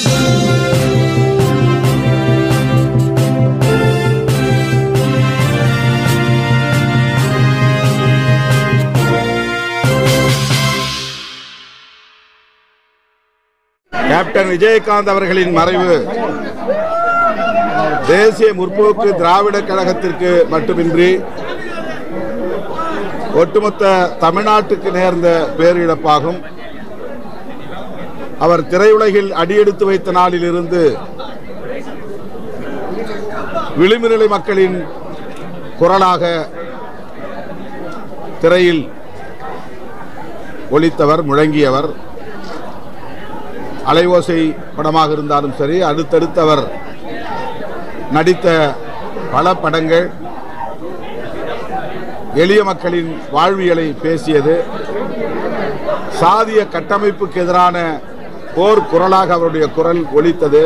Captain Vijayakanth அவர்களின் மறைவு தேசிய முற்போக்கு திராவிட கழகத்திற்கு மட்டுமின்றி ஒட்டுமொத்த தமிழ்நாட்டுக்கு நேர்ந்த பேரிழப்பாகும் அவர் திரையுலகில் அடியெடுத்து வைத்த நாளிலிருந்து விளிம்புநிலை மக்களின் குரலாக திரையில் ஒலித்தவர் முழங்கியவர் அலைவோசை படமாக இருந்தாலும் சரி அடுத்தடுத்து அவர் நடித்த பல படங்கள் எளிய மக்களின் வாழ்வியலை பேசியது சாதிய கட்டமைப்புக்கு எதிரான போர் குரலாக அவருடைய குரல் ஒலித்தது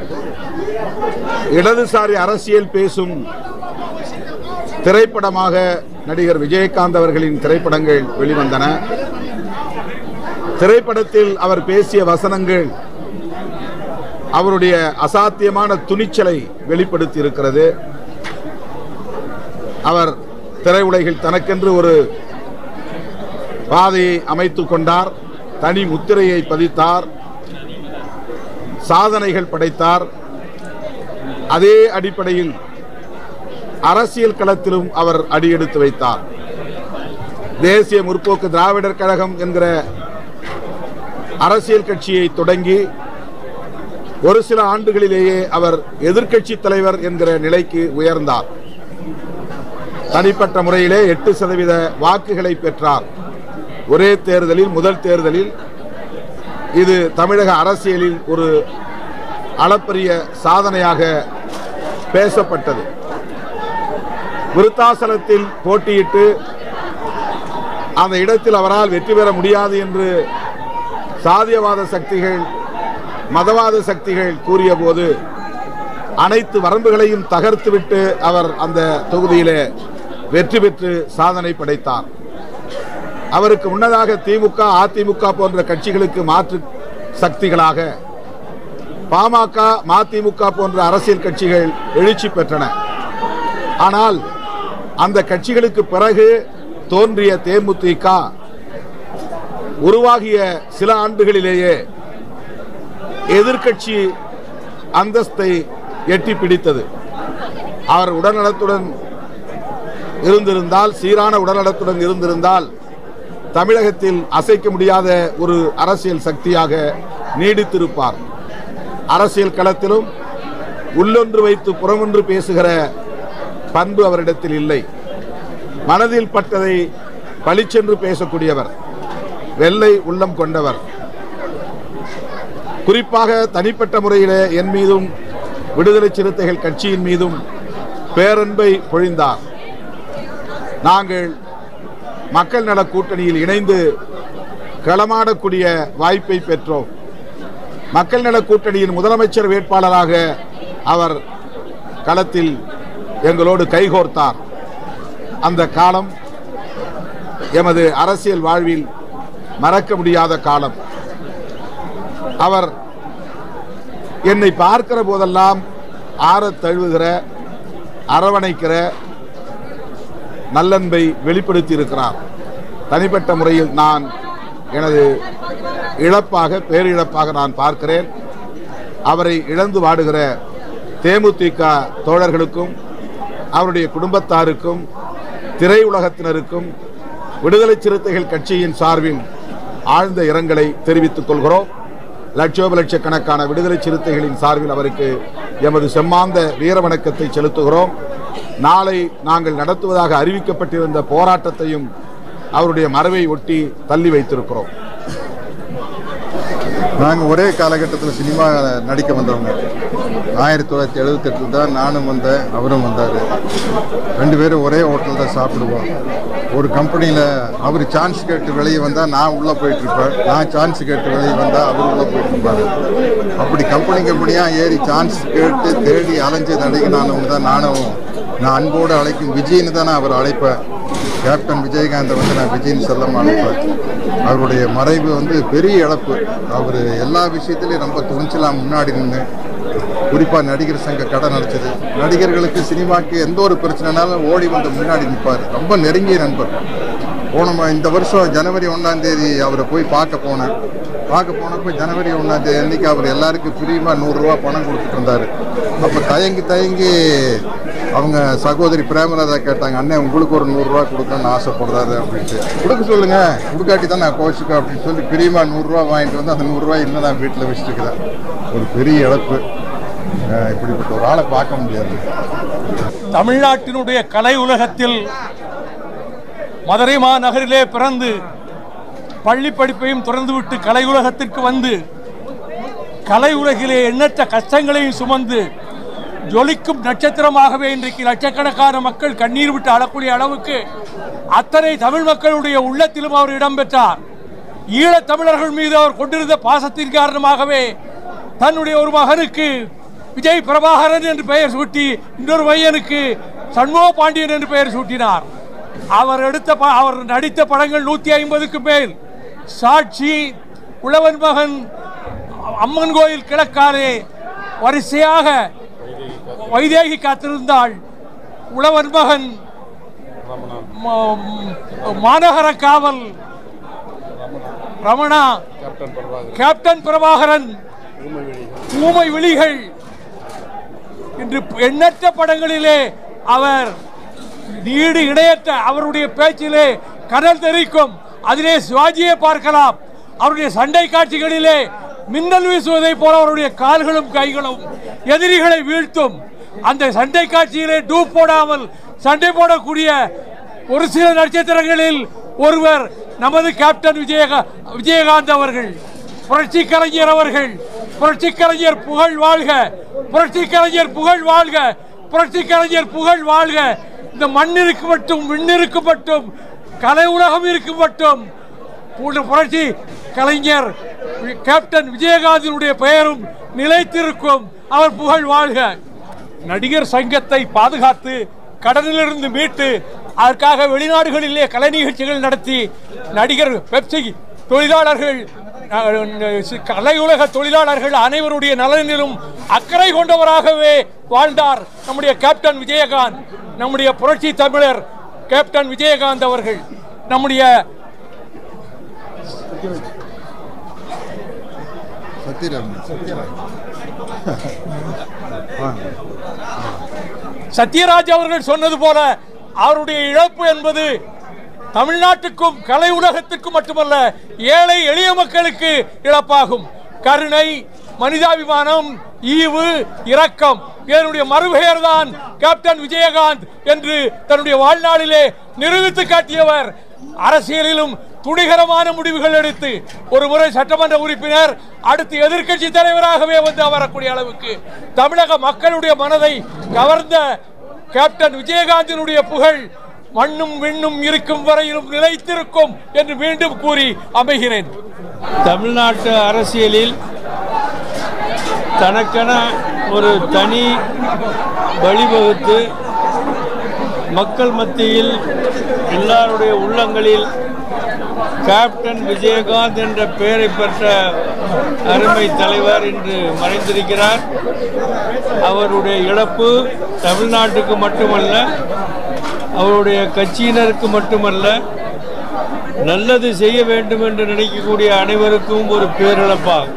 இடதுசாரி அரசியல் பேசும் திரைப்படமாக நடிகர் விஜயகாந்த் அவர்களின் திரைப்படங்கள் வெளிவந்தன திரைப்படத்தில் அவர் பேசிய வசனங்கள் அவருடைய அசாத்தியமான துணிச்சலை வெளிப்படுத்தி இருக்கிறது அவர் திரையுலகில் தனக்கென்று ஒரு பாதையை அமைத்துக் கொண்டார் தனி முத்திரையை பதித்தார் சாதனைகள் படைத்தார் அதே அடிப்படையில் அரசியல் களத்திலும் அவர் அடியெடுத்து வைத்தார் தேசிய முற்போக்கு திராவிடர் கழகம் என்கிற அரசியல் கட்சியை தொடங்கி ஒரு சில ஆண்டுகளிலேயே அவர் எதிர்க்கட்சி தலைவர் என்கிற நிலைக்கு உயர்ந்தார் தனிப்பட்ட முறையிலே எட்டு சதவீத வாக்குகளை பெற்றார் ஒரே தேர்தலில் முதல் தேர்தலில் இது தமிழக அரசியலில் ஒரு அளப்பரிய சாதனையாக பேசப்பட்டது விருத்தாசலத்தில் போட்டியிட்டு அந்த இடத்தில் அவரால் வெற்றி பெற முடியாது என்று சாதியவாத சக்திகள் மதவாத சக்திகள் கூறிய போது அனைத்து வரம்புகளையும் தகர்த்துவிட்டு அவர் அந்த தொகுதியிலே வெற்றி பெற்று சாதனை படைத்தார் அவருக்கு முன்னதாக திமுக அதிமுக போன்ற கட்சிகளுக்கு மாற்று சக்திகளாக பாமக மதிமுக போன்ற அரசியல் கட்சிகள் எழுச்சி பெற்றன ஆனால் அந்த கட்சிகளுக்கு பிறகு தோன்றிய தேமுதிக உருவாகிய சில ஆண்டுகளிலேயே எதிர்க்கட்சி அந்தஸ்தை எட்டி பிடித்தது அவர் உடல்நலத்துடன் இருந்திருந்தால் சீரான உடல்நலத்துடன் இருந்திருந்தால் தமிழகத்தில் அசைக்க முடியாத ஒரு அரசியல் சக்தியாக நீடித்திருப்பார் அரசியல் களத்திலும் உள்ளொன்று வைத்து புறமொன்று பேசுகிற பண்பு அவரிடத்தில் இல்லை மனதில் பட்டதை பளிச்சென்று பேசக்கூடியவர் வெள்ளை உள்ளம் கொண்டவர் குறிப்பாக தனிப்பட்ட முறையிலே என் மீதும் விடுதலை சிறுத்தைகள் கட்சியின் மீதும் பேரன்பை பொழிந்தார் நாங்கள் மக்கள் நல கூட்டணியில் இணைந்து களமாடக்கூடிய வாய்ப்பை பெற்றோம் மக்கள் நல கூட்டணியின் முதலமைச்சர் வேட்பாளராக அவர் களத்தில் எங்களோடு கைகோர்த்தார் அந்த காலம் எமது அரசியல் வாழ்வில் மறக்க முடியாத காலம் அவர் என்னை பார்க்கிற போதெல்லாம் ஆறத் தழுவுகிற அரவணைக்கிற நல்லன்பை வெளிப்படுத்தி இருக்கிறார் தனிப்பட்ட முறையில் நான் எனது இழப்பாக பேரிழப்பாக நான் பார்க்கிறேன் அவரை இழந்து வாடுகிற தேமுதிக தோழர்களுக்கும் அவருடைய குடும்பத்தாருக்கும் திரையுலகத்தினருக்கும் விடுதலை சிறுத்தைகள் கட்சியின் சார்பில் ஆழ்ந்த இரங்கலை தெரிவித்துக் கொள்கிறோம் லட்சோப லட்சக்கணக்கான விடுதலை சிறுத்தைகளின் சார்பில் அவருக்கு எமது செம்மாந்த வீர வணக்கத்தை செலுத்துகிறோம் நாளை நாங்கள் நடத்துவதாக அறிவிக்கப்பட்டிருந்த போராட்டத்தையும் அவருடைய மறைவை ஒட்டி தள்ளி வைத்திருக்கிறோம் நாங்கள் ஒரே காலகட்டத்தில் சினிமா நடிக்க வந்தவங்க ஆயிரத்தி தொள்ளாயிரத்தி எழுபத்தெட்டில் தான் நானும் வந்தேன் அவரும் வந்தார் ரெண்டு பேரும் ஒரே ஹோட்டல் தான் சாப்பிடுவோம் ஒரு கம்பெனியில் அவர் சான்ஸ் கேட்டு வெளியே வந்தால் நான் உள்ளே போயிட்டுருப்பேன் நான் சான்ஸ் கேட்டு வெளியே வந்தால் அவர் உள்ளே போயிட்டுருப்பாரு அப்படி கம்பெனி கம்பெனியாக ஏறி சான்ஸ் கேட்டு தேடி அலைஞ்சு நடிகனானவங்க தான் நானும் நான் அன்போடு அழைக்கும் விஜய்னு தான் நான் அவர் அழைப்பேன் கேப்டன் விஜயகாந்தை வந்து நான் விஜயின் செல்லம் அனுப்பேன் அவருடைய மறைவு வந்து பெரிய இழப்பு அவர் எல்லா விஷயத்துலையும் ரொம்ப துணிச்சலாக முன்னாடி நின்று குறிப்பாக நடிகர் சங்க கடை நடச்சது நடிகர்களுக்கு சினிமாக்கு எந்த ஒரு பிரச்சனைனாலும் ஓடி வந்து முன்னாடி நிற்பார் ரொம்ப நெருங்கிய நண்பர் போன ம- இந்த வருஷம் ஜனவரி ஒன்றாம் தேதி அவரை போய் பார்க்க போனேன் பார்க்க போனப்போ ஜனவரி ஒன்றாம் தேதி அன்னைக்கு அவர் எல்லாருக்கும் ஃப்ரீமாக நூறுரூவா பணம் கொடுத்துட்டு இருந்தார் அப்போ தயங்கி தயங்கி அவங்க சகோதரி பிரேமலதா கேட்டாங்க அண்ணன் உங்களுக்கு ஒரு நூறுரூவா கொடுக்கணும்னு ஆசைப்படுறாரு அப்படின்ட்டு கொடுக்க சொல்லுங்க கொடுக்காட்டி தான் நான் கோச்சுக்க அப்படின்னு சொல்லி பிரியமாக நூறுரூவா வாங்கிட்டு வந்து அந்த நூறுரூவா இன்னும் நான் வீட்டில் வச்சுருக்கிறேன் ஒரு பெரிய இழப்பு அஹ் இப்படிப்பட்ட ஒரு ஆளை பார்க்க முடியாது தமிழ்நாட்டினுடைய கலை உலகத்தில் மதுரை மாநகரிலே பிறந்து பள்ளி படிப்பையும் திறந்துவிட்டு கலை உலகத்திற்கு வந்து கலை உலகிலே எண்ணற்ற கஷ்டங்களையும் சுமந்து ஜொலிக்கும் நட்சத்திரமாகவே இன்றைக்கு லட்சக்கணக்கான மக்கள் கண்ணீர் விட்டு அழக்கூடிய அளவுக்கு அத்தனை தமிழ் மக்களுடைய உள்ளத்திலும் அவர் இடம்பெற்றார் ஈழத் தமிழர்கள் மீது அவர் கொண்டிருந்த பாசத்தின் காரணமாகவே தன்னுடைய ஒரு மகனுக்கு விஜய் பிரபாகரன் என்று பெயர் சூட்டி இன்னொரு பையனுக்கு சண்முக பாண்டியன் என்று பெயர் சூட்டினார் அவர் எடுத்த ப- அவர் நடித்த படங்கள் நூற்றி ஐம்பதுக்கு மேல் சாட்சி உழவன் மகன் அம்மன் கோயில் கிழக்காலே வரிசையாக வைதேகி காத்திருந்தாள் உழவன் மகன் ம- ம், மாநகர காவல் ரமணா கேப்டன் பிரபாகரன் ஊமை விழிகள் இன்று எண்ணற்ற படங்களிலே அவர் நீடு இணையற்ற அவருடைய பேச்சிலே கடல் தெரிக்கும் அதிலே சிவாஜியை பார்க்கலாம் அவருடைய சண்டை காட்சிகளிலே மின்னல் வீசுவதைப் போல அவருடைய கால்களும் கைகளும் எதிரிகளை வீழ்த்தும் அந்த சண்டை காட்சியிலே டூப் போடாமல் சண்டை போடக்கூடிய ஒரு சில நட்சத்திரங்களில் ஒருவர் நமது கேப்டன் விஜயகா விஜயகாந்த் அவர்கள் புரட்சி கலைஞர் அவர்கள் புரட்சி கலைஞர் புகழ் வாழ்க புரட்சி கலைஞர் புகழ் வாழ்க புரட்சி கலைஞர் புகழ் வாழ்க இந்த மண்ணிற்கு மட்டும் விண்ணிற்கு மட்டும் கலை உலகம் இருக்கு மட்டும் புர- புரட்சி கலைஞர் வி- கேப்டன் விஜயகாந்தினுடைய பெயரும் நிலைத்திருக்கும் அவர் புகழ் வாழ்க நடிகர் சங்கத்தை பாதுகாத்து கடனிலிருந்து மீட்டு அதற்காக வெளிநாடுகளிலே கலை நிகழ்ச்சிகள் நடத்தி நடிகர் பெப்சி தொழிலாளர்கள் அஹ், கலையுலக தொழிலாளர்கள் அனைவருடைய நலனிலும் அக்கறை கொண்டவராகவே வாழ்ந்தார் நம்முடைய கேப்டன் விஜயகாந்த் நம்முடைய புரட்சி தமிழர் கேப்டன் விஜயகாந்த் அவர்கள் நம்முடைய சத்யராம் சத்யராஜ் அவர்கள் சொன்னது போல அவருடைய இழப்பு என்பது தமிழ்நாட்டுக்கும் கலை உலகத்துக்கும் மட்டுமல்ல ஏழை எளிய மக்களுக்கு இழப்பாகும் கருணை மனிதாபிமானம் ஈவு இரக்கம் இதனுடைய மறுபெயர் தான் கேப்டன் விஜயகாந்த் என்று தன்னுடைய வாழ்நாளிலே நிரூபித்து காட்டியவர் அரசியலிலும் துணிகரமான முடிவுகள் எடுத்து ஒரு முறை சட்டமன்ற உறுப்பினர் அடுத்து எதிர்க்கட்சி தலைவராகவே வந்து அமரக்கூடிய அளவுக்கு தமிழக மக்களுடைய மனதை கவர்ந்த கேப்டன் விஜயகாந்தினுடைய புகழ் மண்ணும் விண்ணும் இருக்கும் வரையிலும் நிலைத்திருக்கும் என்று மீண்டும் கூறி அமைகிறேன் தமிழ்நாட்டு அரசியலில் தனக்கென ஒரு தனி வழிவகுத்து மக்கள் மத்தியில் எல்லாருடைய உள்ளங்களில் கேப்டன் விஜயகாந்த் என்ற பெயரை பெற்ற அருமை தலைவர் இன்று மறைந்திருக்கிறார் அவருடைய இழப்பு தமிழ்நாட்டுக்கு மட்டுமல்ல அவருடைய கட்சியினருக்கு மட்டுமல்ல நல்லது செய்ய வேண்டும் என்று நினைக்கக்கூடிய அனைவருக்கும் ஒரு பேரிழப்பாகும்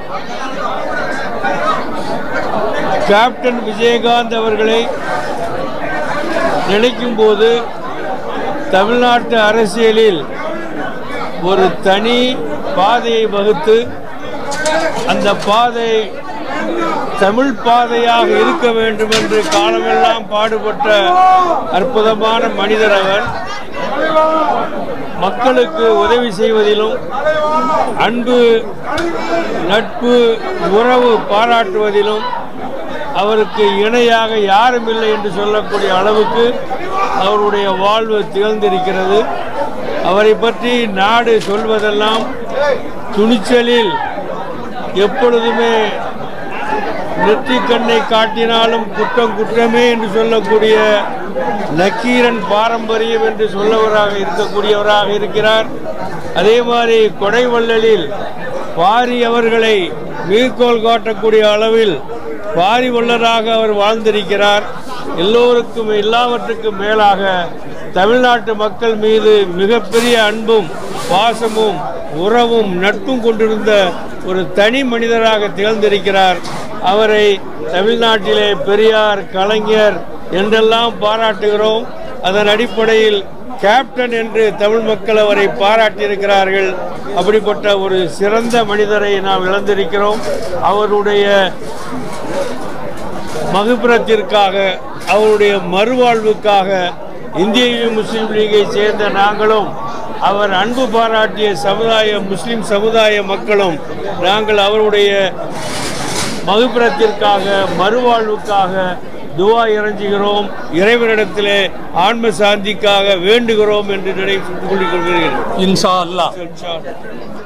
கேப்டன் விஜயகாந்த் அவர்களை நினைக்கும் போது தமிழ்நாட்டு அரசியலில் ஒரு தனி பாதையை வகுத்து அந்த பாதை தமிழ் பாதையாக இருக்க வேண்டும் என்று காலமெல்லாம் பாடுபட்ட அற்புதமான மனிதர் அவர் மக்களுக்கு உதவி செய்வதிலும் அன்பு நட்பு உறவு பாராட்டுவதிலும் அவருக்கு இணையாக யாரும் இல்லை என்று சொல்லக்கூடிய அளவுக்கு அவருடைய வாழ்வு திகழ்ந்திருக்கிறது அவரை பற்றி நாடு சொல்வதெல்லாம் துணிச்சலில் எப்பொழுதுமே நெற்றிக்கண்ணை காட்டினாலும் குற்றம் குற்றமே என்று சொல்லக்கூடிய நக்கீரன் பாரம்பரியம் என்று சொல்லவராக இருக்கக்கூடியவராக இருக்கிறார் அதே மாதிரி கொடைவள்ளலில் பாரி அவர்களை மீர்கோள் காட்டக்கூடிய அளவில் பாரி வள்ளலாக அவர் வாழ்ந்திருக்கிறார் எல்லோருக்கும் எல்லாவற்றுக்கும் மேலாக தமிழ்நாட்டு மக்கள் மீது மிகப்பெரிய அன்பும் பாசமும் உறவும் நட்பும் கொண்டிருந்த ஒரு தனி மனிதராக திகழ்ந்திருக்கிறார் அவரை தமிழ்நாட்டிலே பெரியார் கலைஞர் என்றெல்லாம் பாராட்டுகிறோம் அதன் அடிப்படையில் கேப்டன் என்று தமிழ் மக்கள் அவரை பாராட்டியிருக்கிறார்கள் அப்படிப்பட்ட ஒரு சிறந்த மனிதரை நாம் இழந்திருக்கிறோம் அவருடைய மகுபுரத்திற்காக அவருடைய மறுவாழ்வுக்காக இந்திய முஸ்லீம் லீகை சேர்ந்த நாங்களும் அவர் அன்பு பாராட்டிய சமுதாய முஸ்லிம் சமுதாய மக்களும் நாங்கள் அவருடைய மகுபுரத்திற்காக மறுவாழ்வுக்காக துவா இறைஞ்சுகிறோம் இறைவனிடத்திலே ஆன்ம சாந்திக்காக வேண்டுகிறோம் என்று நினைத்துக் கொள்கிறேன் இன்ஷா அல்லாஹ் இன்ஷா அல்லாஹ்.